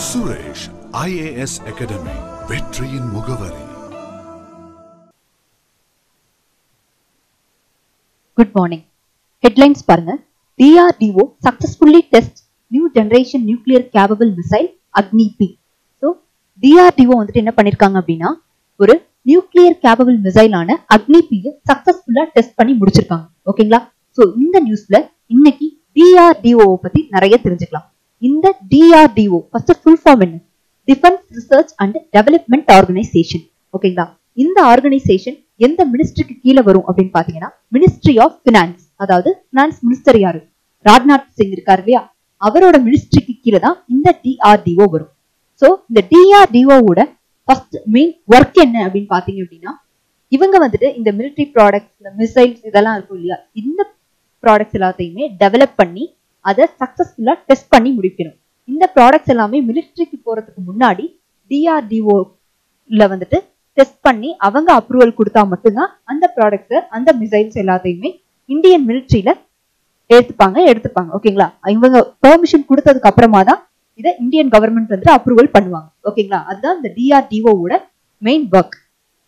Suresh IAS academy வெற்றியின் முகவரி good morning headlines பாருங்க DRDO successfully test new generation nuclear capable missile Agni P so DRDO வந்துட்டு என்ன பண்ணிருக்காங்க அப்படின்னா ஒரு நியூக்ளியர் கேபபிள் மிசைலான அக்னி பியை சக்சஸ்ஃபுல்லா டெஸ்ட் பண்ணி முடிச்சிருக்காங்க ஓகேங்களா ஸோ இந்த நியூஸ்ல இன்னைக்கு டிஆர்டிஓ பத்தி நிறைய தெரிஞ்சுக்கலாம் இந்த டிஆர்டிஓ ஃபர்ஸ்ட் ஃபுல் ஃபார்ம் என்ன defence research and development organisation ஓகேங்களா இந்த ஆர்கனைசேஷன் எந்த மினிஸ்ட்ரிக்கு கீழே வரும் அப்படின்னு பாத்தீங்கன்னா மினிஸ்ட்ரி ஆஃப் பினான்ஸ் அதாவது பினான்ஸ் மினிஸ்டர் யாரு ராஜ்நாத் சிங் இருக்காரு இல்லையா அவரோட மினிஸ்ட்ரிக்கு கீழே தான் இந்த டிஆர்டிஓ வரும் சோ இந்த டிஆர்டிஓவோட ஃபர்ஸ்ட் மெயின் ஒர்க் என்ன அப்படின்னு பாத்தீங்க அப்படின்னா இவங்க வந்துட்டு இந்த மிலிட்டரி ப்ராடக்ட்ஸ் இந்த மிசைல்ஸ் இதெல்லாம் இருக்கும் இல்லையா இந்த ப்ராடக்ட்ஸ் எல்லாத்தையுமே டெவலப் பண்ணி அதை சக்சஸ்ஃபுல்லா டெஸ்ட் பண்ணி முடிக்கணும் இந்த ப்ராடக்ட்ஸ் எல்லாமே மிலிட்டரிக்கு போறதுக்கு முன்னாடி டிஆர்டிஓல வந்துட்டு டெஸ்ட் பண்ணி அவங்க அப்ரூவல் கொடுத்தா மட்டும்தான் அந்த ப்ராடக்ட்ஸ் அந்த மிசைல்ஸ் எல்லாத்தையுமே இந்தியன் மிலிட்ரியில எடுத்துப்பாங்க எடுத்துப்பாங்க ஓகேங்களா இவங்க பெர்மிஷன் கொடுத்ததுக்கு அப்புறமா தான் இதை இந்தியன் கவர்மெண்ட் வந்துட்டு அப்ரூவல் பண்ணுவாங்க ஓகேங்களா அதுதான் இந்த டிஆர்டிஓவோட மெயின் ஒர்க்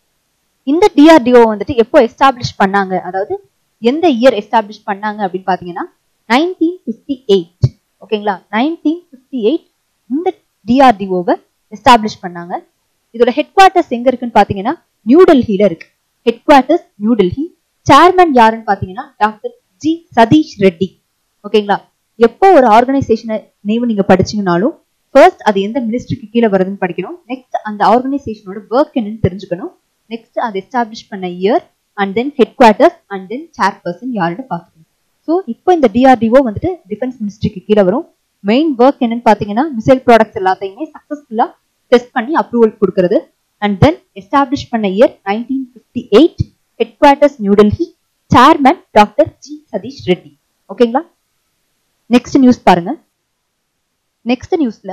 இந்த டிஆர்டிஓ வந்துட்டு எப்போ எஸ்டாப்ளிஷ் பண்ணாங்க அதாவது எந்த இயர் எஸ்டாப்ளிஷ் பண்ணாங்க அப்படின்னு பாத்தீங்கன்னா நைன்டீன் பிப்டி எயிட் ஓகேங்களா நைன்டீன் பிப்டி எயிட் இந்த டிஆர்டிஓவை எஸ்டாப்ளிஷ் பண்ணாங்க இதோட ஹெட் குவார்ட்டர்ஸ் எங்க இருக்குன்னு பாத்தீங்கன்னா நியூ டெல்லியில இருக்கு headquarters new Delhi chairman யாருன்னு பாத்தீங்கன்னா டாக்டர் ஜி சதீஷ் ரெட்டி ஓகேங்களா எப்போ ஒரு ஆர்கனைசேஷனை நேம் நீங்க படிச்சீங்கனாலும் ஃபர்ஸ்ட் அது எந்த மினிஸ்ட்ரிக்கு கீழே வருதுன்னு படிக்கணும் நெக்ஸ்ட் அந்த ஆர்கனைசேஷனோட ஒர்க் என்னன்னு தெரிஞ்சுக்கணும் நெக்ஸ்ட் அதை எஸ்டாப்ளிஷ் பண்ண year and then headquarters and then chairperson யாருன்னு பார்த்துக்கணும் ஸோ இப்போ இந்த டிஆர்டிஓ வந்துட்டு டிஃபென்ஸ் மினிஸ்ட்ரிக்கு கீழே வரும் மெயின் ஒர்க் என்னன்னு பாத்தீங்கன்னா மிசைல் ப்ராடக்ட்ஸ் எல்லாத்தையுமே சக்சஸ்ஃபுல்லா டெஸ்ட் பண்ணி அப்ரூவல் கொடுக்கறது அண்ட் தென் எஸ்டாப்ளிஷ் பண்ண year nineteen fifty eight headquarters new Delhi chairman doctor G Satheesh Reddy ஓகேங்களா நெக்ஸ்ட் நியூஸ் பாருங்க நெக்ஸ்ட் நியூஸ்ல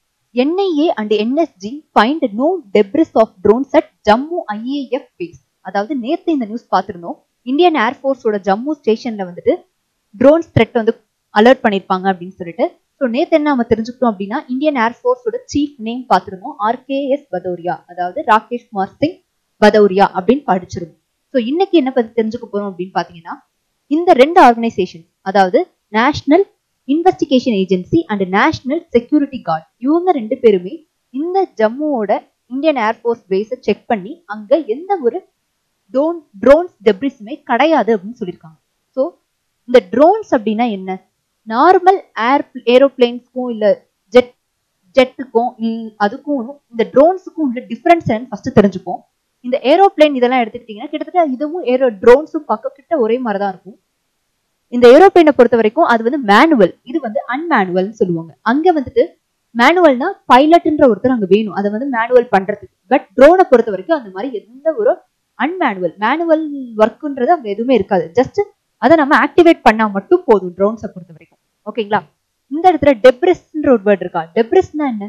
NIA and NSG find no debris of drones at Jammu IAF base அதாவது நேத்து இந்த நியூஸ் பார்த்திருந்தோம் இந்தியன் ஏர்ஃபோர்ஸோட ஜம்மு ஸ்டேஷன்ல வந்துட்டு ட்ரோன்ஸ் த்ரெட் வந்து அலர்ட் பண்ணிருப்பாங்க அப்படின்னு சொல்லிட்டு ஸோ நேத்து என்ன நம்ம தெரிஞ்சுக்கிட்டோம் அப்படின்னா இந்தியன் ஏர்ஃபோர்ஸோட சீஃப் நேம் பார்த்திருந்தோம் ஆர்கேஎஸ் பதௌரியா அதாவது ராகேஷ் குமார் சிங் பதௌரியா அப்படின்னு படிச்சிருந்தோம் ஸோ இன்னைக்கு என்ன பத்தி தெரிஞ்சுக்க போறோம் அப்படின்னு பாத்தீங்கன்னா இந்த ரெண்டு ஆர்கனைசேஷன் அதாவது national investigation agency and national security guard இவங்க ரெண்டு பேருமே இந்த ஜம்முவோட இந்தியன் ஏர்ஃபோர்ஸ் பேஸை செக் பண்ணி அங்க எந்த ஒரு ட்ரோன் ட்ரோன்ஸ் டெப்ரிஸுமே கிடையாது அப்படின்னு சொல்லியிருக்காங்க ஸோ இந்த ட்ரோன்ஸ் அப்படின்னா என்ன நார்மல் ஏர் ஏரோப்ளேன்ஸ்க்கும் இல்ல ஜெட் ஜெட்டுக்கும் அதுக்கும் இந்த ட்ரோன்ஸுக்கும் உள்ள டிஃபரன்ஸ் என்னன்னு ஃபர்ஸ்ட் தெரிஞ்சுப்போம் இந்த ஏரோப்ளேன் இதெல்லாம் எடுத்துக்கிட்டீங்கன்னா கிட்டத்தட்ட இதுவும் ஏரோ ட்ரோன்ஸும் பக்கம் கிட்ட ஒரே மாதிரி தான் இருக்கும் இந்த ஏரோப்ளேனை பொறுத்த வரைக்கும் அது வந்து மேனுவல் இது வந்து அன்மேனுவல் சொல்லுவாங்க அங்க வந்துட்டு மேனுவல்னா பைலட்ன்ற ஒருத்தர் அங்க வேணும் அதை வந்து மேனுவல் பண்றதுக்கு பட் ட்ரோனை பொறுத்த வரைக்கும் அந்த மாதிரி எந்த ஒரு அன்மேனுவல் மேனுவல் ஒர்க்குன்றது அங்க எதுவுமே இருக்காது ஜஸ்ட் அதை நம்ம ஆக்டிவேட் பண்ணா மட்டும் போதும் ட்ரோன்ஸை பொறுத்த வரைக்கும் ஓகேங்களா இந்த இடத்துல டெப்ரிஸ்ன்ற ஒரு வேர்ட் இருக்கா டெப்ரிஸ்னா என்ன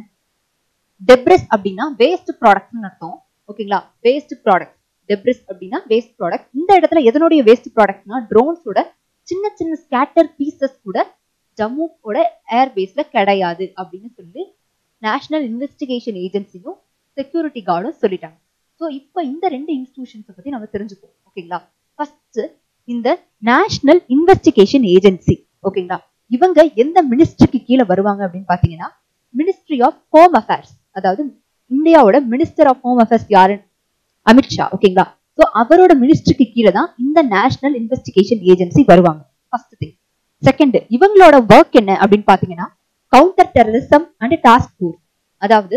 டெப்ரிஸ் அப்படின்னா வேஸ்ட் ப்ராடக்ட்னு அர்த்தம் ஓகேங்களா வேஸ்ட் ப்ராடக்ட் டெப்ரிஸ் அப்படின்னா வேஸ்ட் ப்ராடக்ட் இந்த இடத்துல எதனுடைய வேஸ்ட் ப்ராடக்ட்னா ட்ரோன்ஸோட சின்ன சின்ன ஸ்கேட்டர் பீசஸ் கூட ஜம்முவோட ஏர்பேஸ்ல கிடையாது அப்படின்னு சொல்லி நேஷனல் இன்வெஸ்டிகேஷன் ஏஜென்சியும் செக்யூரிட்டி கார்டும் சொல்லிட்டாங்க ஸோ இப்போ இந்த ரெண்டு இன்ஸ்டிடியூஷன்ஸை பத்தி நம்ம தெரிஞ்சுப்போம் ஓகேங்களா ஃபர்ஸ்ட் இந்த நேஷனல் இன்வெஸ்டிகேஷன் ஏஜென்சி ஓகேங்களா இவங்க எந்த மினிஸ்ட்ரிக்கு கீழே வருவாங்க அப்படின்னு பாத்தீங்கன்னா மினிஸ்ட்ரி ஆஃப் ஹோம் அஃபேர்ஸ் அதாவது இந்தியாவோட மினிஸ்டர் ஆஃப் ஹோம் அஃபேர்ஸ் யாரு அமித்ஷா ஓகேங்களா ஸோ அவரோட மினிஸ்ட்ரிக்கு கீழே தான் இந்த நேஷனல் இன்வெஸ்டிகேஷன் ஏஜென்சி வருவாங்க ஃபர்ஸ்ட் திங் செகண்ட் இவங்களோட ஒர்க் என்ன அப்படின்னு பாத்தீங்கன்னா counter terrorism and task force அதாவது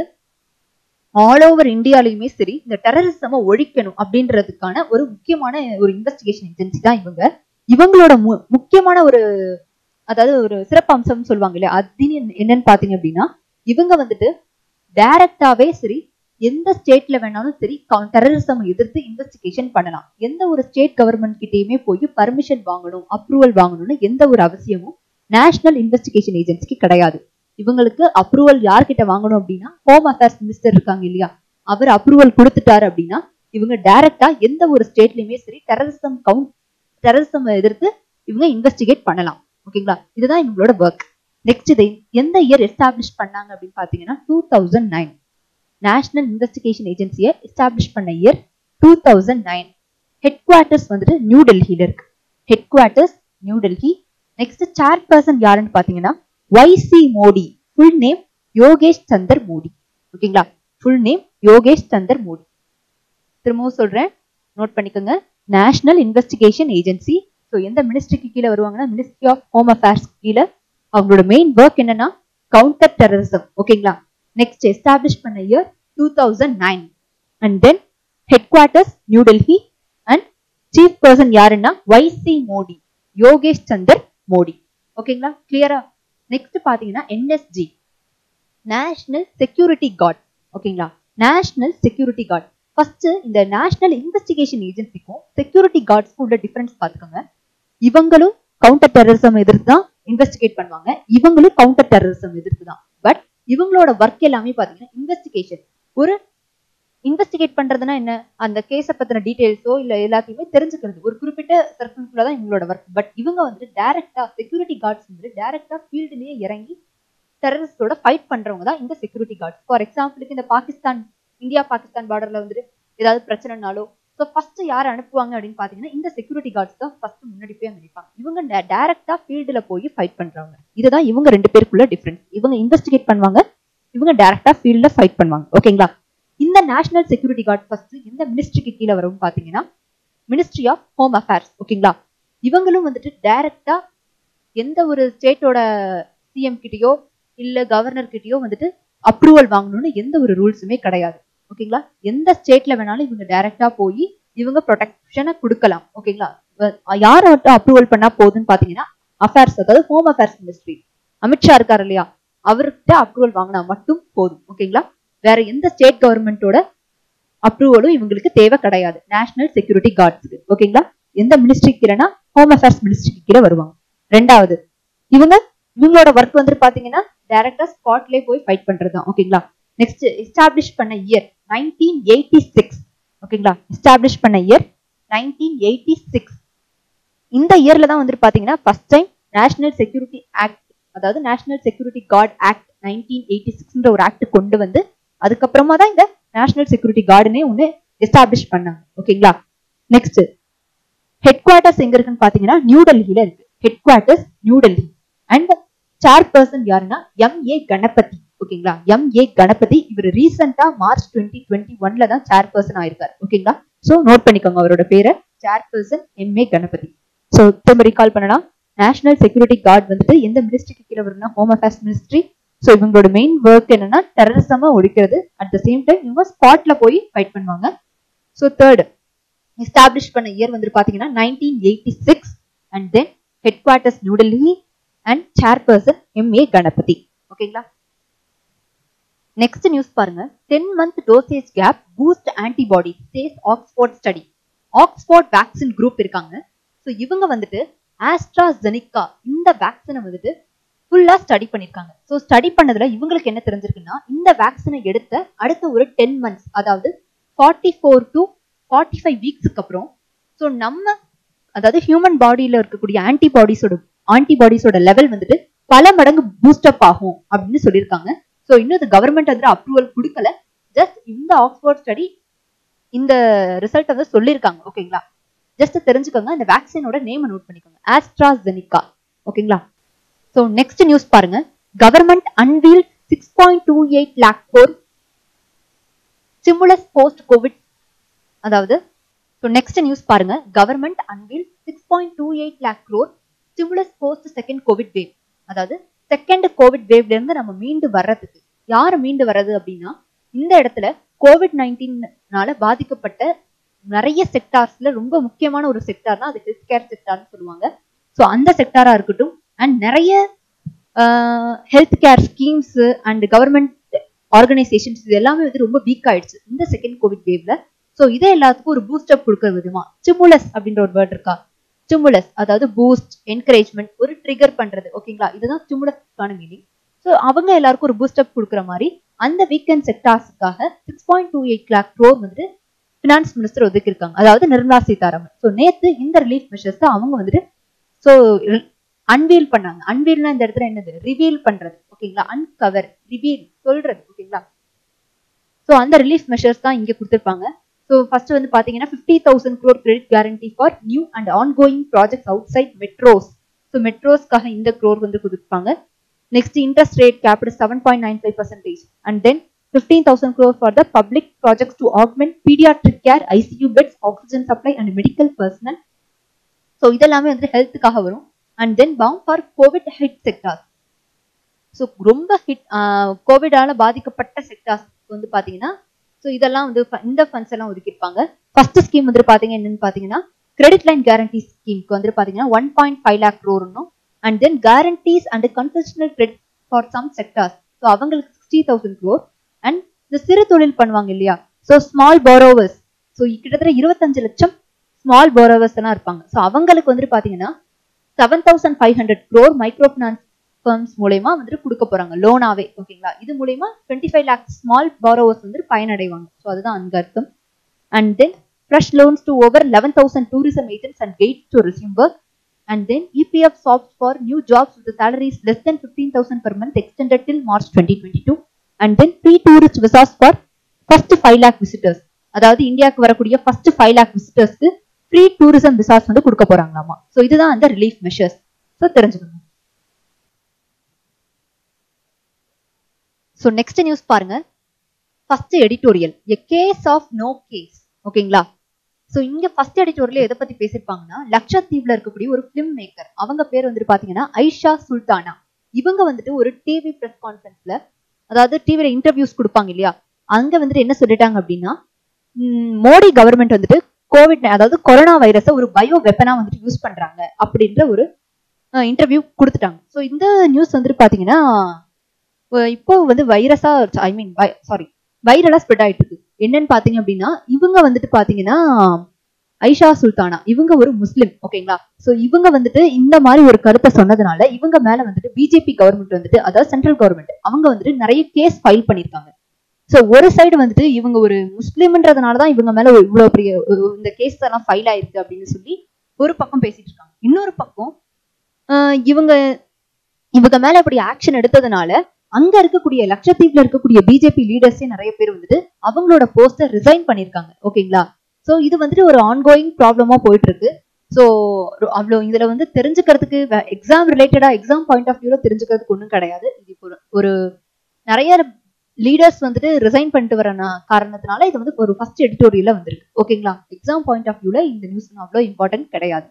ஆல் ஓவர் இந்தியாலையுமே சரி இந்த டெரரிசம ஒழிக்கணும் அப்படின்றதுக்கான ஒரு முக்கியமான ஒரு இன்வெஸ்டிகேஷன் ஏஜென்சி தான் இவங்க இவங்களோட முக்கியமான ஒரு அதாவது ஒரு சிறப்பம்சம் சொல்லுவாங்க இல்லையா அது என்னன்னு பாத்தீங்க அப்படின்னா இவங்க வந்துட்டு டைரக்டாவே சரி எந்த ஸ்டேட்ல வேணாலும் சரி டெரரிசம் எதிர்த்து இன்வெஸ்டிகேஷன் பண்ணலாம் எந்த ஒரு ஸ்டேட் கவர்மெண்ட் கிட்டயுமே போய் பர்மிஷன் வாங்கணும் அப்ரூவல் வாங்கணும்னு எந்த ஒரு அவசியமும் நேஷனல் இன்வெஸ்டிகேஷன் ஏஜென்சிக்கு கிடையாது இவங்களுக்கு அப்ரூவல் யார்கிட்ட வாங்கணும் அப்படின்னா ஹோம் அஃபேர்ஸ் மினிஸ்டர் இருக்காங்க இல்லையா அவர் அப்ரூவல் கொடுத்துட்டாரு அப்படின்னா இவங்க டைரக்டா எந்த ஒரு ஸ்டேட்லயுமே சரி டெரரிசம் கவுண்ட் டெரரிசம் எதிர்த்து இவங்க இன்வெஸ்டிகேட் பண்ணலாம் ஓகேங்களா இதுதான் இவங்களோட ஒர்க் நெக்ஸ்ட் இது எந்த இயர் எஸ்டாப்ளிஷ் பண்ணாங்க அப்படின்னு பார்த்தீங்கன்னா two thousand nine national investigation ஏஜென்சியை எஸ்டாப்ளிஷ் பண்ண year two thousand nine headquarters வந்துட்டு நியூ டெல்லியில இருக்கு headquarters new Delhi next chairperson யாருன்னு பார்த்தீங்கன்னா YC Modi full name Yogesh Chander Modi ஓகேங்களா ஃபுல் நேம் யோகேஷ் சந்தர் மோடி திரும்பவும் சொல்றேன் நோட் பண்ணிக்கோங்க நேஷனல் இன்வெஸ்டிகேஷன் ஏஜென்சி ஸோ எந்த மினிஸ்ட்ரிக்கு கீழே வருவாங்கன்னா மினிஸ்ட்ரி ஆஃப் ஹோம் அஃபேர்ஸ் கீழே அவங்களோட மெயின் ஒர்க் என்னன்னா கவுண்டர் டெரரிசம் ஓகேங்களா நெக்ஸ்ட் எஸ்டாப்ளிஷ் பண்ண year two thousand nine and then headquarters new Delhi and chief person யாருன்னா ஒய்சி மோடி யோகேஷ் சந்தர் மோடி ஓகேங்களா கிளியரா நெக்ஸ்ட் பாத்தீங்கன்னா என்எஸ்ஜி நேஷனல் செக்யூரிட்டி கார்ட் ஓகேங்களா நேஷனல் செக்யூரிட்டி கார்ட் ஃபர்ஸ்ட் இந்த நேஷனல் இன்வெஸ்டிகேஷன் ஏஜென்சிக்கும் செக்யூரிட்டி கார்ட்ஸ்க்கும் உள்ள டிஃபரன்ஸ் பார்த்துக்கோங்க இவங்களும் கவுண்டர் டெரரிசம் எதிர்த்து தான் இன்வெஸ்டிகேட் பண்ணுவாங்க இவங்களும் கவுண்டர் டெரரிசம் எதிர்த்து தான் பட் இவங்களோட ஒர்க் எல்லாமே பாத்தீங்கன்னா இன்வெஸ்டிகேஷன் ஒரு இன்வெஸ்டிகேட் பண்றதுன்னா என்ன அந்த கேஸை பத்தின டீடைல்ஸோ இல்ல எல்லாத்தையுமே தெரிஞ்சுக்கிறது ஒரு குறிப்பிட்ட சர்க்கிள்குள்ள தான் இவங்களோட ஒர்க் பட் இவங்க வந்து டைரக்டா செக்யூரிட்டி கார்ட்ஸ் வந்து டைரக்டா ஃபீல்டுலயே இறங்கி டெரரிஸ்டோட ஃபைட் பண்றவங்க தான் இந்த செக்யூரிட்டி கார்ட்ஸ் ஃபார் எக்ஸாம்பிளுக்கு இந்த பாகிஸ்தான் இந்தியா பாகிஸ்தான் பார்டர்ல வந்துட்டு ஏதாவது பிரச்சனைனாலோ ஸோ ஃபர்ஸ்ட் யார் அனுப்புவாங்க அப்படின்னு பாத்தீங்கன்னா இந்த செக்யூரிட்டி கார்ட்ஸ் தான் ஃபர்ஸ்ட் முன்னாடி போய் அங்க நிற்பாங்க இவங்க டைரக்டா ஃபீல்டுல போய் ஃபைட் பண்றவங்க இதுதான் இவங்க ரெண்டு பேருக்குள்ள டிஃபரன்ஸ் இவங்க இன்வெஸ்டிகேட் பண்ணுவாங்க இவங்க டைரக்டா ஃபீல்ட்ல ஃபைட் பண்ணுவாங்க ஓகேங்களா இந்த நேஷனல் செக்யூரிட்டி கார்டு ஃபர்ஸ்ட் எந்த மினிஸ்ட்ரிக்கு கீழே வரும் பாத்தீங்கன்னா மினிஸ்ட்ரி ஆஃப் ஹோம் அஃபேர்ஸ் ஓகேங்களா இவங்களும் வந்துட்டு டைரக்டா எந்த ஒரு ஸ்டேட்டோட சிஎம் கிட்டயோ இல்ல கவர்னர் கிட்டயோ வந்துட்டு அப்ரூவல் வாங்கணும்னு எந்த ஒரு ரூல்ஸுமே கிடையாது ஓகேங்களா எந்த ஸ்டேட்ல வேணாலும் இவங்க டைரக்டா போய் இவங்க ப்ரொடெக்ஷனை கொடுக்கலாம் ஓகேங்களா யார் அப்ரூவல் பண்ணா போகுதுன்னு பாத்தீங்கன்னா அஃபேர்ஸ் அதாவது ஹோம் அஃபேர்ஸ் மினிஸ்ட்ரி அமித்ஷா இருக்காரு இல்லையா அவர்கிட்ட அப்ரூவல் வாங்கினா மட்டும் போதும் ஓகேங்களா வேற எந்த ஸ்டேட் கவர்மெண்டோட அப்ரூவலும் இவங்களுக்கு தேவை கிடையாது நேஷனல் செக்யூரிட்டி கார்ட்ஸ்க்கு ஓகேங்களா எந்த மினிஸ்ட்ரிக்கு கீழேனா ஹோம் அஃபேர்ஸ் மினிஸ்ட்ரிக்கு கீழே வருவாங்க ரெண்டாவது இவங்க இவங்களோட ஒர்க் வந்து பாத்தீங்கன்னா டைரக்டா ஸ்பாட்லயே போய் ஃபைட் பண்றது தான் ஓகேங்களா நெக்ஸ்ட் எஸ்டாப்ளிஷ் பண்ண இயர் நைன்டீன் எயிட்டி சிக்ஸ் ஓகேங்களா எஸ்டாப்ளிஷ் பண்ண இயர் நைன்டீன் எயிட்டி சிக்ஸ் இந்த இயர்ல தான் வந்துட்டு பாத்தீங்கன்னா first time national security act அதாவது national security guard act nineteen eighty சிக்ஸ்ன்ற ஒரு ஆக்ட் கொண்டு வந்து அதுக்கப்புறமா தான் இந்த நேஷனல் செக்யூரிட்டி கார்டுனே ஒன்று எஸ்டாப்ளிஷ் பண்ணாங்க ஓகேங்களா நெக்ஸ்ட் ஹெட் குவார்ட்டர்ஸ் எங்க இருக்குன்னு பாத்தீங்கன்னா நியூ டெல்லியில இருக்கு headquarters new Delhi and chairperson யாருன்னா எம் ஏ கணபதி ஓகேங்களா எம் ஏ கணபதி இவர் ரீசெண்டா மார்ச் டுவெண்ட்டி டுவெண்ட்டி ஒன்ல தான் சேர் பர்சன் ஆயிருக்காரு ஓகேங்களா சோ நோட் பண்ணிக்கோங்க அவரோட பேரை chairperson M A Ganapathy so திரும்ப ரீகால் பண்ணலாம் நேஷனல் செக்யூரிட்டி கார்டு வந்துட்டு எந்த மினிஸ்ட்ரிக்கு கீழே வரும்னா ஹோம் அஃபேர்ஸ் மினிஸ்ட்ரி ஸோ இவங்களோட மெயின் ஒர்க் என்னன்னா டெரரிசமா ஒழிக்கிறது அட் த சேம் டைம் இவங்க ஸ்பாட்ல போய் ஃபைட் பண்ணுவாங்க ஸோ தேர்ட் எஸ்டாப்ளிஷ் பண்ண இயர் வந்து பாத்தீங்கன்னா nineteen eighty six and then headquarters new Delhi and chairperson M A Ganapathy ஓகேங்களா நெக்ஸ்ட் நியூஸ் பாருங்க ten month dosage gap boost antibodies Oxford study Oxford vaccine group இருக்காங்க so இவங்க வந்துட்டு AstraZeneca இந்த வேக்சினை வந்துட்டு ஃபுல்லா ஸ்டடி பண்ணிருக்காங்க ஸோ ஸ்டடி பண்ணதுல இவங்களுக்கு என்ன தெரிஞ்சிருக்குன்னா இந்த வேக்சினை எடுத்த அடுத்த ஒரு டென் மந்த்ஸ் அதாவது forty four to forty five வீக்ஸுக்கு அப்புறம் ஸோ நம்ம அதாவது ஹியூமன் பாடியில இருக்கக்கூடிய ஆன்டிபாடிஸோட ஆன்டிபாடிஸோட லெவல் வந்துட்டு பல மடங்கு பூஸ்டப் ஆகும் அப்படின்னு சொல்லியிருக்காங்க ஸோ இன்னும் இது கவர்மெண்ட் வந்து அப்ரூவல் கொடுக்கல ஜஸ்ட் இந்த ஆக்ஸ்போர்ட் ஸ்டடி இந்த ரிசல்ட் வந்து சொல்லியிருக்காங்க ஓகேங்களா ஜஸ்ட் தெரிஞ்சுக்கோங்க இந்த வேக்சினோட நேம் நோட் பண்ணிக்கோங்க ஆஸ்ட்ராஜெனிகா ஓகேங்களா ஸோ நெக்ஸ்ட் நியூஸ் பாருங்க government unveil six point two eight lakh four stimulus post covid அதாவது ஸோ நெக்ஸ்ட் நியூஸ் பாருங்க government unveil six point two eight lakh crore stimulus post second covid wave அதாவது second covid வேவ்ல இருந்து நம்ம மீண்டு வர்றதுக்கு யார் மீண்டு வர்றது அப்படின்னா இந்த இடத்துல கோவிட் நைன்டீன்னால பாதிக்கப்பட்ட நிறைய செக்டார்ஸ்ல ரொம்ப முக்கியமான ஒரு செக்டார்னா அது ஹெல்த் கேர் செக்டார்னு சொல்லுவாங்க ஸோ அந்த செக்டாரா இருக்கட்டும் அண்ட் நிறைய health care schemes and government organisations இது எல்லாமே வந்து ரொம்ப வீக் ஆயிடுச்சு இந்த செகண்ட் கோவிட் வேவ்ல ஸோ இதே எல்லாத்துக்கும் ஒரு பூஸ்டப் கொடுக்குற விதமா ஸ்டிமுலஸ் அப்படின்ற ஒரு வேர்ட் இருக்கா ஸ்டிமுலஸ் அதாவது பூஸ்ட் என்கரேஜ்மெண்ட் ஒரு ட்ரிகர் பண்றது ஓகேங்களா இதுதான் ஸ்டிமுலஸ்க்கான மீனிங் ஸோ அவங்க எல்லாருக்கும் ஒரு பூஸ்டப் கொடுக்குற மாதிரி அந்த வீக்கெண்ட் செக்டார்ஸுக்காக six point two eight lakh crore வந்துட்டு ஃபினான்ஸ் மினிஸ்டர் ஒதுக்கியிருக்காங்க அதாவது நிர்மலா சீதாராமன் ஸோ நேத்து இந்த ரிலீஃப் மெஷர்ஸ் அவங்க வந்துட்டு ஸோ அன்வீல் பண்ணாங்க அன்வீல்னா இந்த இடத்துல என்னது ரிவீல் பண்றது ஓகேங்களா அன்கவர் ரிவீல் சொல்றது ஓகேங்களா ஸோ அந்த ரிலீஃப் மெஷர்ஸ் தான் இங்க கொடுத்துருப்பாங்க ஸோ ஃபர்ஸ்ட் வந்து பாத்தீங்கன்னா fifty thousand crore credit guarantee for new and ongoing projects outside metros so மெட்ரோஸ்க்காக இந்த க்ரோர் வந்து கொடுத்துருப்பாங்க next interest rate capped seven point nine five percentage and then fifteen thousand crore for the public projects to augment paediatric care ICU beds oxygen supply and medical personnel so இதெல்லாமே வந்து ஹெல்த்துக்காக வரும் and then bound for covid hit sectors so ரொம்ப hit கோவிடால பாதிக்கப்பட்ட sectors வந்து பாத்தீங்கன்னா so இதெல்லாம் வந்து ஃப- இந்த ஃபண்ட்ஸ் எல்லாம் ஒதுக்கியிருப்பாங்க ஃபர்ஸ்ட் ஸ்கீம் வந்து பாத்தீங்க என்னன்னு பாத்தீங்கன்னா கிரெடிட் லைன் கேரண்டி ஸ்கீம்க்கு வந்து பாத்தீங்கன்னா ஒன் பாயிண்ட் ஃபைவ் லேக் க்ரோர்னும் and then guarantees and concessional credit for some sectors so அவங்களுக்கு சிக்ஸ்டி தௌசண்ட் க்ரோர் அண்ட் இந்த சிறு தொழில் பண்ணுவாங்க இல்லையா ஸோ ஸ்மால் போரோவர்ஸ் ஸோ கிட்டத்தட்ட இருபத்தஞ்சு லட்சம் ஸ்மால் போரோவர்ஸ் எல்லாம் இருப்பாங்க ஸோ அவங்களுக்கு வந்துட்டு பாத்தீங்கன்னா seven thousand five hundred crore micro finance firms மூலயமா வந்துட்டு கொடுக்க போறாங்க லோனாவே ஓகேங்களா இது மூலயமா twenty five lakh small borrowers வந்து பயனடைவாங்க ஸோ அதுதான் அங்க அர்த்தம் and then fresh loans to over eleven thousand tourism agents and guides to resume work and then EPF sops for new jobs with salaries less than fifteen thousand per month extended till March twenty twenty two and then pre tourist visas for first five lakh visitors அதாவது இந்தியாவுக்கு வரக்கூடிய first five lakh விசிட்டர்ஸ்க்கு free tourism visas வந்து கொடுக்க போறாங்களாமா so இதுதான் அந்த relief measures so தெரிஞ்சுக்கணும் ஸோ நெக்ஸ்ட் நியூஸ் பாருங்க first editorial a case of no case ஓகேங்களா ஸோ இங்க ஃபர்ஸ்ட் எடிட்டோரியல் எதை பத்தி பேசியிருப்பாங்கன்னா லட்சத்தீவுல இருக்கக்கூடிய ஒரு ஃபிலிம் மேக்கர் அவங்க பேர் வந்துட்டு பாத்தீங்கன்னா ஐஷா சுல்தானா இவங்க வந்துட்டு ஒரு டிவி பிரஸ் கான்ஃபரன்ஸ்ல அதாவது டிவில இன்டர்வியூஸ் கொடுப்பாங்க இல்லையா அங்க வந்துட்டு என்ன சொல்லிட்டாங்க அப்படின்னா ம், மோடி கவர்மெண்ட் வந்துட்டு கோவிட் அதாவது கொரோனா வைரஸை ஒரு பயோ வெப்பனா வந்துட்டு யூஸ் பண்றாங்க அப்படின்ற ஒரு இன்டர்வியூ கொடுத்துட்டாங்க ஸோ இந்த நியூஸ் வந்துட்டு பாத்தீங்கன்னா அஹ் இப்போ வந்து வைரஸா ஐ மீன் சாரி வைரலா ஸ்ப்ரெட் ஆயிட்டு இருக்கு என்னன்னு பாத்தீங்க அப்படின்னா இவங்க வந்துட்டு பாத்தீங்கன்னா ஐஷா சுல்தானா இவங்க ஒரு முஸ்லிம் ஓகேங்களா சோ இவங்க வந்துட்டு இந்த மாதிரி ஒரு கருத்தை சொன்னதுனால இவங்க மேல வந்துட்டு பிஜேபி கவர்மெண்ட் வந்துட்டு அதாவது சென்ட்ரல் கவர்மெண்ட் அவங்க வந்துட்டு நிறைய கேஸ் ஃபைல் பண்ணிருக்காங்க சோ ஒரு சைடு வந்துட்டு இவங்க ஒரு முஸ்லிம்ன்றதுனால தான் இவங்க மேல ஒரு இவ்வளவு பெரிய ஒரு- இந்த கேஸ் எல்லாம் ஃபைல் ஆயிருக்கு அப்படின்னு சொல்லி ஒரு பக்கம் பேசிட்டு இருக்காங்க இன்னொரு பக்கம் ஆஹ் இவங்க இவங்க மேல இப்படி ஆக்ஷன் எடுத்ததுனால அங்க இருக்கக்கூடிய லட்சத்தீவுல இருக்கக்கூடிய பிஜேபி லீடர்ஸே நிறைய பேர் வந்துட்டு அவங்களோட போஸ்டர் ரிசைன் பண்ணிருக்காங்க ஓகேங்களா சோ இது வந்துட்டு ஒரு ஆன்கோயிங் ப்ராப்ளமா போயிட்டு இருக்கு ஸோ அவ்வளோ இதுல வந்து தெரிஞ்சுக்கிறதுக்கு எக்ஸாம் ரிலேட்டடா எக்ஸாம் பாயிண்ட் ஆஃப் வியூல தெரிஞ்சுக்கிறதுக்கு ஒன்றும் கிடையாது இது இப்போ ஒரு- ஒரு நிறைய லீடர்ஸ் வந்துட்டு ரிசைன் பண்ணிட்டு வர நா- காரணத்தினால இது வந்து ஒரு ஃபர்ஸ்ட் எடிட்டோரியல்ல வந்திருக்கு ஓகேங்களா எக்ஸாம் பாயிண்ட் ஆஃப் வியூல இந்த நியூஸ் அவ்வளோ இம்பார்ட்டன்ட் கிடையாது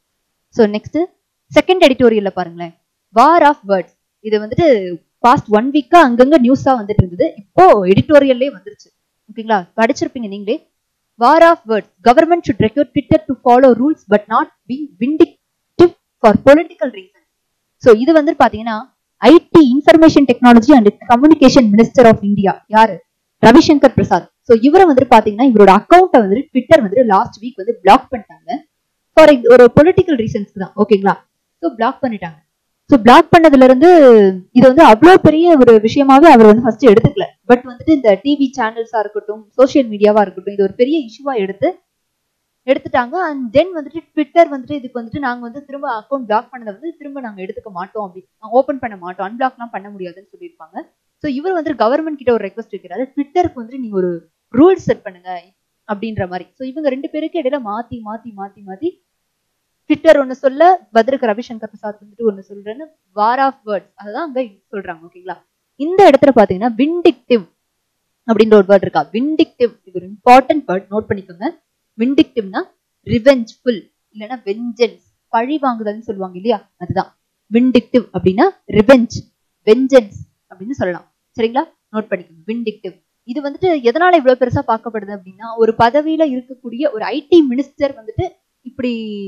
ஸோ நெக்ஸ்ட் செகண்ட் எடிட்டோரியல்ல பாருங்களேன் வார் ஆஃப் வேர்ட்ஸ் இது வந்துட்டு பாஸ்ட் ஒன் வீக்கா அங்கங்க நியூஸா வந்துட்டு இருந்தது இப்போ எடிட்டோரியல்லே வந்துருச்சு ஓகேங்களா படிச்சிருப்பீங்க நீங்களே war of words government should require Twitter to follow rules but not be vindictive for political reason so இது வந்து பாத்தீங்கன்னா IT information technology and communication minister of India யாரு ரவிசங்கர் பிரசாத் ஸோ இவரை வந்து பாத்தீங்கன்னா இவரோட அக்கௌண்ட்டை வந்து ட்விட்டர் வந்து லாஸ்ட் வீக் வந்து பிளாக் பண்ணிட்டாங்க ஃபார் ஒரு பொலிட்டிக்கல் ரீசன்ஸ்க்கு தான் ஓகேங்களா ஸோ பிளாக் பண்ணிட்டாங்க ஸோ பிளாக் பண்ணதுல இருந்து இது வந்து அவ்வளோ பெரிய ஒரு விஷயமாவே அவர் வந்து ஃபர்ஸ்ட் எடுத்துக்கல பட் வந்துட்டு இந்த டிவி சேனல்ஸா இருக்கட்டும் சோஷியல் மீடியாவா இருக்கட்டும் இது ஒரு பெரிய இஷ்யூவா எடுத்து எடுத்துட்டாங்க அண்ட் தென் வந்துட்டு ட்விட்டர் வந்துட்டு இதுக்கு வந்துட்டு நாங்க வந்து திரும்ப அக்கௌண்ட் பிளாக் பண்ணதை வந்து திரும்ப நாங்க எடுத்துக்க மாட்டோம் அப்படி ஓப்பன் பண்ண மாட்டோம் அன்பிளாக்லாம் பண்ண முடியாதுன்னு சொல்லியிருப்பாங்க ஸோ இவர் வந்து கவர்மெண்ட் கிட்ட ஒரு ரெக்வஸ்ட் வைக்கிறாரு ட்விட்டருக்கு வந்துட்டு நீங்க ஒரு ரூல்ஸ் செட் பண்ணுங்க அப்படின்ற மாதிரி ஸோ இவங்க ரெண்டு பேருக்கு இடையில மாத்தி மாத்தி மாத்தி மாத்தி ட்விட்டர் ஒன்னு சொல்ல பதிலுக்கு ரவிசங்கர் பிரசாத் வந்துட்டு ஒன்னு சொல்றேன்னு வார் ஆஃப் வேர்ட்ஸ் அதுதான் அங்க சொல்றாங்க ஓகேங்களா இந்த இடத்துல பாத்தீங்கன்னா விண்டிக்டிவ் அப்படின்ற ஒரு வேர்ட் இருக்கா விண்டிக்டிவ் இது ஒரு இம்பார்ட்டன்ட் வேர்ட் நோட் பண்ணிக்கோங்க விண்டிக்டிவ்னா ரிவெஞ்ச்ஃபுல் இல்லைன்னா வெஞ்சன்ஸ் பழி வாங்குதல்னு சொல்லுவாங்க இல்லையா அதுதான் விண்டிக்டிவ் அப்படின்னா ரிவெஞ்ச் வெஞ்சன்ஸ் அப்படின்னு சொல்லலாம் சரிங்களா நோட் பண்ணிக்கோங்க விண்டிக்டிவ் இது வந்துட்டு எதனால இவ்வளவு பெருசா பார்க்கப்படுது அப்படின்னா ஒரு பதவியில இருக்கக்கூடிய ஒரு ஐடி மினிஸ்டர் வந்துட்டு இப்படி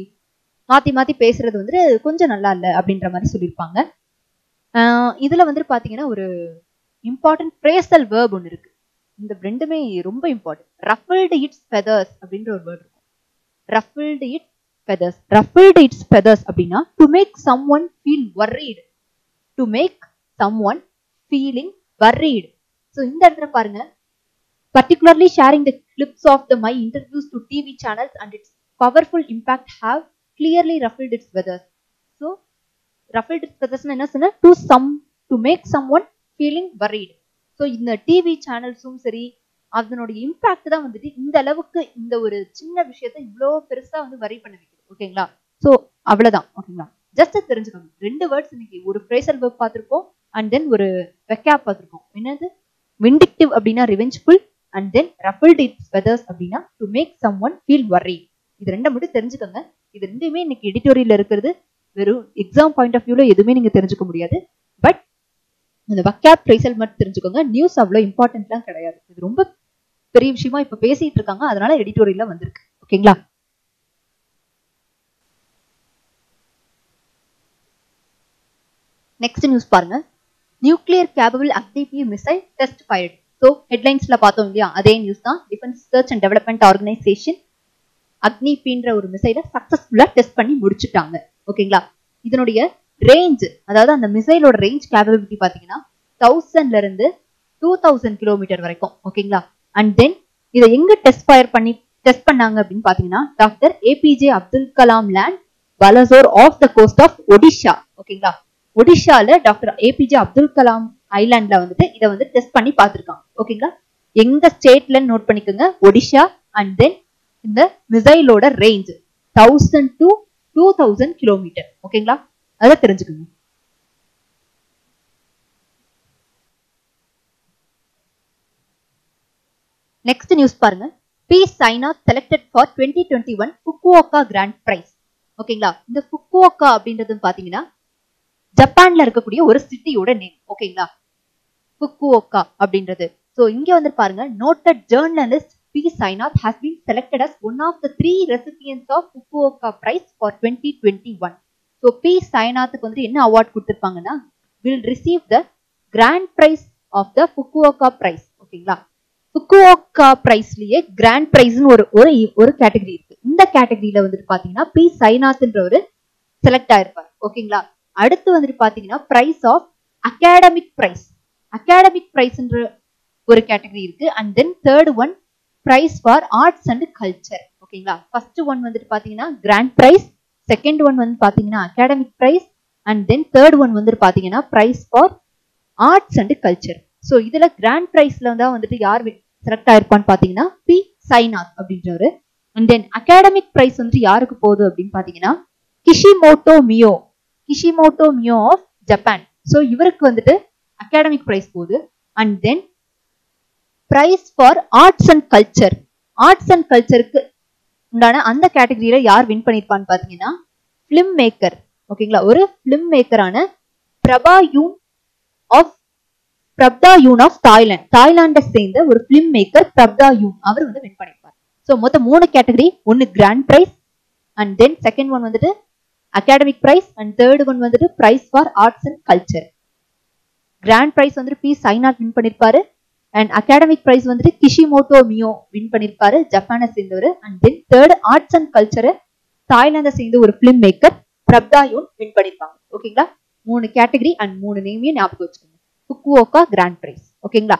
மாத்தி மாத்தி பேசுறது வந்துட்டு கொஞ்சம் நல்லா இல்ல அப்படின்ற மாதிரி சொல்லியிருப்பாங்க ஆஹ் இதுல வந்துட்டு பாத்தீங்கன்னா ஒரு இம்பார்ட்டன்ட் ஃப்ரேசல் வேர்ப் ஒன்று இருக்கு இந்த ரெண்டுமே ரொம்ப இம்பார்ட்டன்ட் ரஃபிள்டு இட்ஸ் ஃபெதர்ஸ் அப்படின்ற ஒரு வேர்ட் இருக்கும் ruffled its feathers ruffled its feathers அப்படின்னா to make someone feel worried to make someone feeling worried so இந்த இடத்துல பாருங்க particularly sharing the clips of the my interviews to TV channels and its powerful impact have clearly ruffled its feathers. So ruffle discussion என்ன சொன்ன to some to make someone feeling worried so இந்த TV சேனல்ஸும் சரி அதனுடைய impact தான் வந்துட்டு இந்த அளவுக்கு இந்த ஒரு சின்ன விஷயத்த இவ்வளோ பெருசா வந்து வரி பண்ண வைக்குது ஓகேங்களா ஸோ அவ்வளவுதான் ஓகேங்களா ஜஸ்ட் தெரிஞ்சுக்கணும் ரெண்டு வேர்ட்ஸ் இன்னைக்கு ஒரு ஃப்ரேசல் வேர்ப் பார்த்திருப்போம் அண்ட் தென் ஒரு வெக்கேப் பார்த்திருப்போம் என்னது விண்டிக்டிவ் அப்படின்னா revengeful and then ruffled its feathers அப்படின்னா to make someone feel worry இது ரெண்டை மட்டும் தெரிஞ்சுக்கோங்க இது ரெண்டுமே இன்னைக்கு எடிட்டோரியல் இருக்கிறது வெறும் எக்ஸாம் பாயிண்ட் ஆஃப் வியூல எதுவுமே நீங்க தெரிஞ்சுக்க முடியாது பட் இந்த வக்கேப் ஃப்ரேசல் மட்டும் தெரிஞ்சுக்கோங்க நியூஸ் அவ்வளோ இம்பார்ட்டன்ட்லாம் கிடையாது இது ரொம்ப பெரிய விஷயமா இப்ப பேசிட்டு இருக்காங்க அதனால எடிட்டோரியல்ல வந்திருக்கு ஓகேங்களா நெக்ஸ்ட் நியூஸ் பாருங்க nuclear capable activity missile test fired so ஹெட்லைன்ஸ்ல பார்த்தோம் இல்லையா அதே நியூஸ் தான் defence research and development organisation அக்னிபின்ற ஒரு மிசைலை சக்சஸ்ஃபுல்லா டெஸ்ட் பண்ணி முடிச்சுட்டாங்க ஓகேங்களா இதனுடைய ரேஞ்ச் அதாவது அந்த மிசைலோட ரேஞ்ச் கேபபிலிட்டி பாத்தீங்கன்னா தௌசண்ட்ல இருந்து டூ தௌசண்ட் கிலோமீட்டர் வரைக்கும் ஓகேங்களா அண்ட் தென் இதை எங்க டெஸ்ட் ஃபயர் பண்ணி டெஸ்ட் பண்ணாங்க அப்படின்னு பாத்தீங்கன்னா doctor APJ Abdul Kalam land Balasore off the coast of Odisha ஓகேங்களா ஒடிஷால டாக்டர் ஏபிஜே அப்துல் கலாம் ஐலாண்ட்ல வந்துட்டு இதை வந்து டெஸ்ட் பண்ணி பார்த்திருக்காங்க ஓகேங்களா எங்க ஸ்டேட்ல நோட் பண்ணிக்கோங்க ஒடிஷா அண்ட் தென் இந்த மிசைலோட range thousand to two thousand kilometre ஓகேங்களா அதை தெரிஞ்சுக்கோங்க நெக்ஸ்ட் நியூஸ் பாருங்க P Sainath selected for twenty twenty one Fukuoka grand prize ஓகேங்களா இந்த ஃபுக்குவோக்கா அப்படின்றது பாத்தீங்கன்னா ஜப்பான்ல இருக்கக்கூடிய ஒரு சிட்டியோட நேம் ஓகேங்களா ஃபுக்குவோக்கா அப்படின்றது ஸோ இங்க வந்து பாருங்க noted journalist P Sainath has been selected as one of the three recipients of Fukuoka prize for twenty twenty one so P சைனாத்துக்கு வந்து என்ன அவார்ட் கொடுத்துருப்பாங்கன்னா will receive the grand prize of the Fukuoka prize ஓகேங்களா Fukuoka பிரைஸ்லயே grand பிரைஸ்னு ஒரு ஒரு ஒரு category இருக்கு இந்த கேட்டகரியில வந்துட்டு பாத்தீங்கன்னா பி சைனாத்ன்றவர் செலக்ட் ஆயிருப்பார் ஓகேங்களா அடுத்து வந்துட்டு பாத்தீங்கன்னா prize of academic prize academic பிரைஸ்ன்ற ஒரு கேட்டகரி இருக்கு and then third one prize for arts and culture ஓகேங்களா ஃபர்ஸ்ட் ஒன் வந்துட்டு பாத்தீங்கன்னா கிராண்ட் பிரைஸ் செகண்ட் ஒன் வந்து பாத்தீங்கன்னா academic prize and then third one வந்துட்டு பாத்தீங்கன்னா prize for arts and culture so இதுல கிராண்ட் பிரைஸ்ல தான் வந்துட்டு யார் செலக்ட் ஆயிருப்பான்னு பாத்தீங்கன்னா பி சைனாத் அப்படின்றவர் அண்ட் தென் அகாடமிக் பிரைஸ் வந்துட்டு யாருக்கு போகுது அப்படின்னு பாத்தீங்கன்னா Kishimoto Miyo Kishimoto Miyo of Japan so இவருக்கு வந்துட்டு அகாடமிக் பிரைஸ் போகுது and then prize for arts and culture arts and கல்ச்சருக்கு உண்டான அந்த கேட்டகரியில யார் வின் பண்ணிருப்பான்னு பாத்தீங்கன்னா பிலிம் மேக்கர் ஓகேங்களா ஒரு பிலிம் மேக்கரான Prabda Yoon of Prabda Yoon of Thailand தாய்லாண்டை சேர்ந்த ஒரு பிலிம் மேக்கர் பிரப்தா யூன் அவர் வந்து வின் பண்ணிருப்பார் ஸோ மொத்தம் மூணு கேட்டகரி ஒன்னு grand prize and then second one வந்துட்டு academic prize and third one வந்துட்டு prize for arts and culture grand prize வந்துட்டு பி சைனாட் வின் பண்ணிருப்பாரு அண்ட் அகாடமிக் பிரைஸ் வந்துட்டு கிஷிமோட்டோ மியோ வின் பண்ணிருப்பாரு ஜப்பானை சேர்ந்தவர் and then third arts and கல்ச்சரை தாய்லாந்தை சேர்ந்த ஒரு பிலிம் மேக்கர் பிரப்தாயூன் வின் பண்ணிருப்பாங்க ஓகேங்களா மூணு கேட்டகரி அண்ட் மூணு நேமையும் ஞாபகம் வச்சுக்கோங்க ஃபுக்குவோக்கா கிராண்ட் பிரைஸ் ஓகேங்களா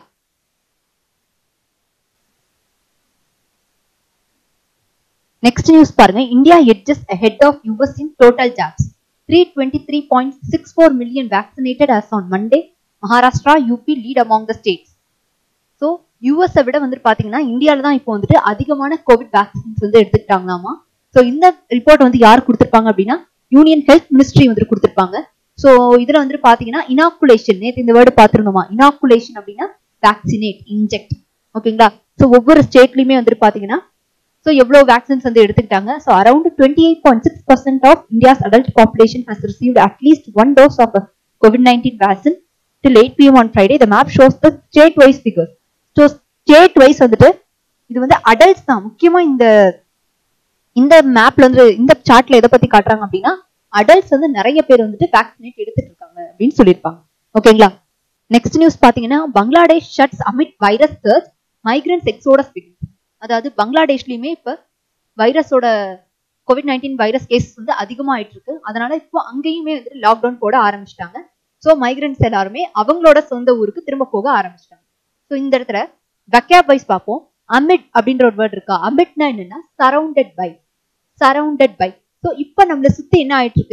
நெக்ஸ்ட் நியூஸ் பாருங்க India edges ahead of US in total jabs three twenty three point six four million vaccinated as on Monday Maharashtra UP lead among the states so யூஎஸை விட வந்துட்டு பாத்தீங்கன்னா இந்தியாவில தான் இப்போ வந்துட்டு அதிகமான கோவிட் வேக்சின்ஸ் வந்து எடுத்துக்கிட்டாங்களாமா ஸோ இந்த ரிப்போர்ட் வந்து யார் கொடுத்துருப்பாங்க அப்படின்னா யூனியன் ஹெல்த் மினிஸ்ட்ரி வந்துட்டு கொடுத்துருப்பாங்க ஸோ இதுல வந்துட்டு பாத்தீங்கன்னா இனாக்குலேஷன் நேற்று இந்த வேர்டு பார்த்துருந்தோமா இனாக்குலேஷன் அப்படின்னா வேக்சினேட் இன்ஜெக்ட் ஓகேங்களா ஸோ ஒவ்வொரு ஸ்டேட்லயுமே வந்துட்டு பாத்தீங்கன்னா ஸோ எவ்வளோ வேக்சின்ஸ் வந்து எடுத்துக்கிட்டாங்க so around twenty eight point six percent of India's adult population has received at least one dose of Covid nineteen vaccine till 8 pm on Friday. The map shows the state wise figures. So state wise வந்துட்டு இது வந்து adults தான் முக்கியமா இந்த இந்த மேப்ல வந்து இந்த சார்ட்ல எதை பத்தி காட்டுறாங்க அப்படின்னா அடல்ட்ஸ் வந்து நிறைய பேர் வந்துட்டு வேக்சினேட் எடுத்துட்டு இருக்காங்க அப்படின்னு சொல்லியிருப்பாங்க ஓகேங்களா நெக்ஸ்ட் நியூஸ் பாத்தீங்கன்னா Bangladesh shuts amid virus surge migrants exodus begins அதாவது பங்களாதேஷ்லயுமே இப்ப வைரஸோட கோவிட் நைன்டீன் வைரஸ் கேஸ் வந்து அதிகமாயிட்டு இருக்கு அதனால இப்போ அங்கேயுமே வந்துட்டு லாக்டவுன் போட ஆரம்பிச்சிட்டாங்க ஸோ மைக்ரன்ஸ் எல்லாருமே அவங்களோட சொந்த ஊருக்கு திரும்ப போக ஆரம்பிச்சிட்டாங்க ஸோ இந்த இடத்துல வெக்கேப் வைஸ் பார்ப்போம் அமிட் அப்படின்ற ஒரு வேர்ட் இருக்கா அமிட்னா என்னன்னா surrounded by surrounded by so இப்போ நம்மள சுத்தி என்ன ஆயிட்டு இருக்கு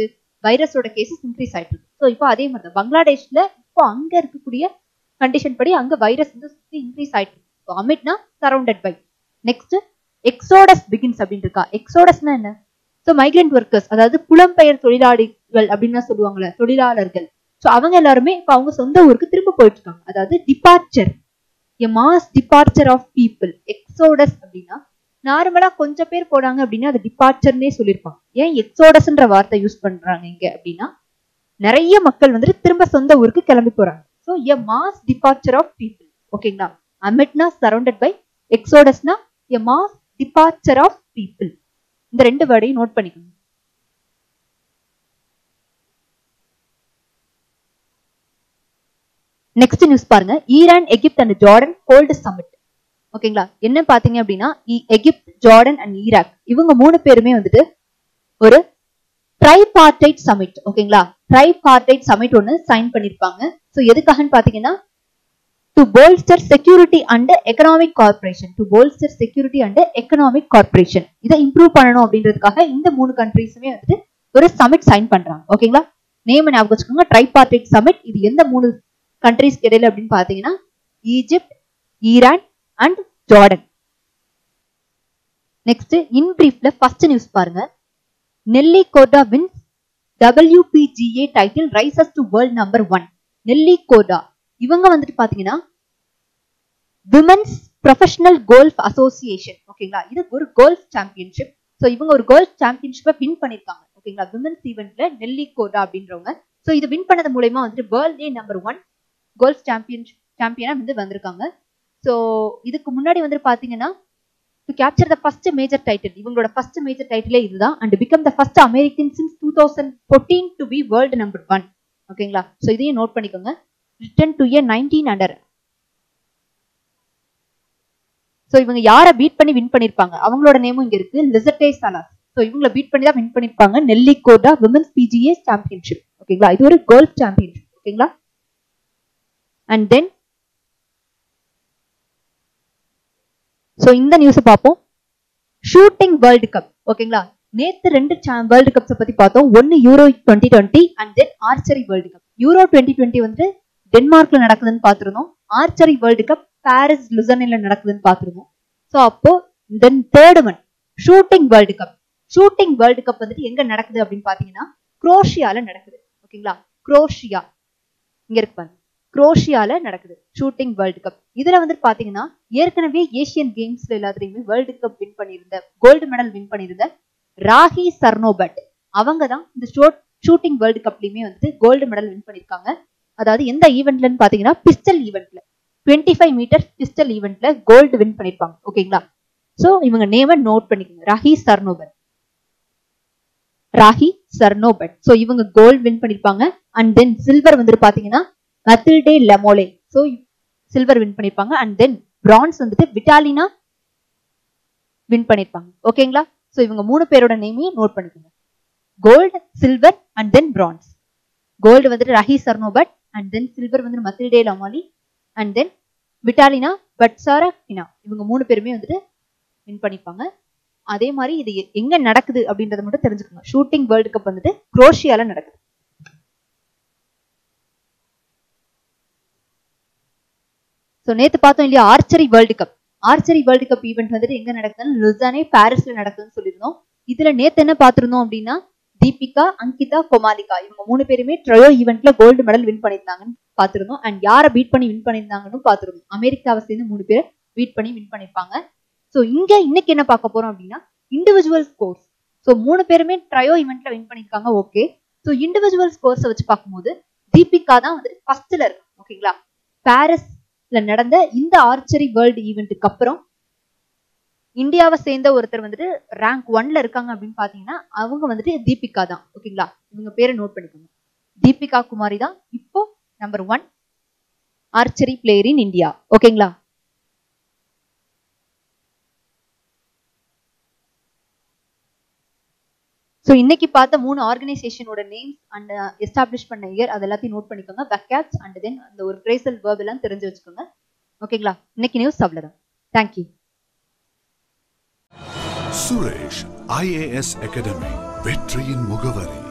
வைரஸோட கேசஸ் இன்க்ரீஸ் ஆயிட்டு இருக்கு ஸோ இப்போ அதே மாதிரி தான் பங்களாதேஷ்ல இப்போ அங்க இருக்கக்கூடிய கண்டிஷன் படி அங்க வைரஸ் வந்து சுத்தி இன்க்ரீஸ் ஆயிட்டு இருக்கு ஸோ அமிட்னா surrounded by next exodus begins அப்படின்னு இருக்கா எக்ஸோடஸ்னா என்ன ஸோ மைக்ரண்ட் ஒர்க்கர்ஸ் அதாவது புலம்பெயர் தொழிலாளிகள் அப்படின்னு சொல்லுவாங்கல்ல தொழிலாளர்கள் ஸோ அவங்க எல்லாருமே இப்போ அவங்க சொந்த ஊருக்கு திரும்ப போயிட்டு இருக்காங்க அதாவது departure a mass departure of people exodus அப்படின்னா நார்மலா கொஞ்சம் பேர் போனாங்க அப்படின்னா அது டிபார்ச்சர்னே சொல்லியிருப்பாங்க ஏன் எக்ஸோடஸ்ன்ற வார்த்தை யூஸ் பண்றாங்க இங்க அப்படின்னா நிறைய மக்கள் வந்துட்டு திரும்ப சொந்த ஊருக்கு கிளம்பி போறாங்க so a mass departure of people ஓகேங்களா அமிட்னா சரௌண்டட் பை எக்ஸோடஸ்னா a mass departure of people இந்த ரெண்டு வேர்டையும் நோட் பண்ணிக்கோங்க நெக்ஸ்ட் நியூஸ் பாருங்க Iran Egypt and Jordan hold summit ஓகேங்களா என்ன பாத்தீங்க அப்படின்னா இ- எகிப்த் ஜார்டன் அண்ட் ஈராக் இவங்க மூணு பேருமே வந்துட்டு ஒரு ட்ரைபார்டைட் சமிட் ஓகேங்களா ட்ரைபார்டைட் சமிட் ஒன்னு சைன் பண்ணிருப்பாங்க சோ எதுக்காகன்னு பாத்தீங்கன்னா to bolster security and economic cooperation to bolster security and economic corporation இதை இம்ப்ரூவ் பண்ணணும் அப்படின்றதுக்காக இந்த மூணு கண்ட்ரீஸுமே வந்துட்டு ஒரு சமிட் சைன் பண்றாங்க ஓகேங்களா நேம் ஞாபகம் வச்சுக்கோங்க ட்ரைபார்டைட் சமிட் இது எந்த மூணு கண்ட்ரீஸ் இடையில அப்படின்னு பாத்தீங்கன்னா Egypt Iran and Jordan next in பிரீஃப்ல ஃபர்ஸ்ட் நியூஸ் பாருங்க Nelly Korda wins WPGA title rises to world number one Nelly Korda இவங்க வந்துட்டு பாத்தீங்கன்னா விமென்ஸ் ப்ரொஃபஷனல் கோல்ஃப் அசோசியேஷன் ஓகேங்களா இது ஒரு கோல்ஃப் சாம்பியன்ஷிப் ஸோ இவங்க ஒரு கோல்ஃப் சாம்பியன்ஷிப்பை வின் பண்ணிருக்காங்க ஓகேங்களா விமென்ஸ் ஈவெண்ட்ல நெல்லி கோர்டா அப்படின்றவங்க ஸோ இது வின் பண்ணது மூலயமா வந்துட்டு வேர்ல்டே நம்பர் ஒன் கோல்ஃப் சாம்பியன் சாம்பியனா வந்து வந்திருக்காங்க ஸோ இதுக்கு முன்னாடி வந்து பாத்தீங்கன்னா to capture the first major title இவங்களோட ஃபர்ஸ்ட் மேஜர் டைட்டிலே இதுதான் and become the first American since two thousand fourteen to be world number one ஓகேங்களா ஸோ இதையும் நோட் பண்ணிக்கோங்க written to a nineteen under so இவங்க யாரை பீட் பண்ணி win பண்ணிருப்பாங்க அவங்களோட நேமும் இங்க இருக்கு லிசட்டே சலாஸ் ஸோ இவங்கள பீட் பண்ணி தான் வின் பண்ணிருப்பாங்க நெல்லி கோர்டா விமன்ஸ் பிஜிஏ சாம்பியன்ஷிப் ஓகேங்களா இது ஒரு கோல்ஃப் சாம்பியன்ஷிப் ஓகேங்களா அண்ட் தென் ஸோ இந்த நியூஸ் பார்ப்போம் ஷூட்டிங் வேர்ல்டு கப் ஓகேங்களா நேத்து ரெண்டு வேர்ல்டு கப்ஸை பத்தி பார்த்தோம் ஒன்னு Euro twenty twenty and then archery world cup Euro twenty twenty வந்து டென்மார்க்ல நடக்குதுன்னு பார்த்திருந்தோம் ஆர்ச்சரி வேர்ல்டு கப் பாரிஸ் லுசனில நடக்குதுன்னு பார்த்திருந்தோம் ஸோ அப்போ then third one shooting world cup shooting world cup வந்துட்டு எங்க நடக்குது அப்படின்னு பாத்தீங்கன்னா குரோஷியால நடக்குது ஓகேங்களா குரோஷியா இங்க இருக்கு பாருங்க குரோஷியால நடக்குது ஷூட்டிங் வேர்ல்டு கப் இதுல வந்து பாத்தீங்கன்னா ஏற்கனவே ஏசியன் கேம்ஸ்ல எல்லாத்துலயுமே வேர்ல்டு கப் வின் பண்ணியிருந்த கோல்டு மெடல் வின் பண்ணியிருந்த ராஹி சர்னோபட் அவங்க தான் இந்த ஷோட் ஷூட்டிங் வேர்ல்டு கப்லயுமே வந்துட்டு கோல்டு மெடல் வின் பண்ணிருக்காங்க அதாவது எந்த ஈவெண்ட்லன்னு பாத்தீங்கன்னா பிஸ்டல் ஈவெண்ட்ல டுவெண்ட்டி ஃபைவ் மீட்டர் பிஸ்டல் ஈவெண்ட்ல கோல்டு வின் பண்ணிருப்பாங்க ஓகேங்களா சோ இவங்க நேம நோட் பண்ணிக்கோங்க ராஹி சர்னோபட் ராஹி சர்னோபட் சோ இவங்க கோல்டு வின் பண்ணிருப்பாங்க அண்ட் தென் சில்வர் வந்துட்டு பாத்தீங்கன்னா Mathilde Lamolle so silver win பண்ணிருப்பாங்க அண்ட் தென் பிரான்ஸ் வந்துட்டு விட்டாலினா வின் பண்ணிருப்பாங்க ஓகேங்களா சோ இவங்க மூணு பேரோட நேமையும் நோட் பண்ணிக்கோங்க gold silver and then bronze gold வந்துட்டு ரஹி சர்னோபட் அண்ட் தென் சில்வர் வந்து மத்தில்டே லமாலி அண்ட் தென் விட்டாலினா பட்சாரா கினா இவங்க மூணு பேருமே வந்துட்டு வின் பண்ணிப்பாங்க அதே மாதிரி இது எ- எங்க நடக்குது அப்படின்றத மட்டும் தெரிஞ்சுக்கோங்க ஷூட்டிங் வேர்ல்டு கப் வந்துட்டு குரோஷியால நடக்குது ஸோ நேத்து பார்த்தோம் இல்லையா archery world cup archery world cup event வந்துட்டு எங்க நடக்குதுன்னு லுசானே பாரிஸ்ல நடக்குதுன்னு சொல்லியிருந்தோம் இதுல நேத்து என்ன பார்த்திருந்தோம் அப்படின்னா தீபிகா அங்கிதா கொமாலிகா இவங்க மூணு பேருமே ட்ரையோ ஈவெண்ட்ல கோல்டு மெடல் வின் பண்ணியிருந்தாங்கன்னு பார்த்திருந்தோம் அண்ட் யாரை பீட் பண்ணி வின் பண்ணியிருந்தாங்கன்னு பார்த்திருந்தோம் அமெரிக்காவை சேர்ந்து மூணு பேர் பீட் பண்ணி வின் பண்ணிருப்பாங்க ஸோ இங்க இன்னைக்கு என்ன பார்க்க போறோம் அப்படின்னா இண்டிவிஜுவல் ஸ்கோர்ஸ் ஸோ மூணு பேருமே ட்ரையோ ஈவெண்ட்ல வின் பண்ணியிருக்காங்க ஓகே ஸோ இண்டிவிஜுவல் ஸ்கோர்ஸை வச்சு பார்க்கும்போது தீபிகா தான் வந்துட்டு ஃபர்ஸ்ட்ல இருக்கு ஓகேங்களா பாரிஸ்ல நடந்த இந்த ஆர்ச்சரி வேர்ல்டு ஈவெண்ட்டுக்கு அப்புறம் இந்தியாவை சேர்ந்த ஒருத்தர் வந்துட்டு ரேங்க் ஒன்ல இருக்காங்க அப்படின்னு பாத்தீங்கன்னா அவங்க வந்துட்டு தீபிகா தான் ஓகேங்களா இவங்க பேரை நோட் பண்ணிக்கோங்க தீபிகா குமாரி தான் இப்போ number one archery player in India ஓகேங்களா ஸோ இன்னைக்கு பார்த்த மூணு ஆர்கனைசேஷனோட நேம்ஸ் அண்ட் எஸ்டாப்ளிஷ் பண்ண இயர் அது எல்லாத்தையும் நோட் பண்ணிக்கோங்க வெக்கேட்ஸ் அண்ட் தென் அந்த ஒரு கிரேசல் வேர்ப் எல்லாம் தெரிஞ்சு வச்சுக்கோங்க ஓகேங்களா இன்னைக்கு நியூஸ் அவ்வளோதான் தேங்க்யூ சுரேஷ் ஐஏஎஸ் அகாடமி வெற்றியின் முகவரி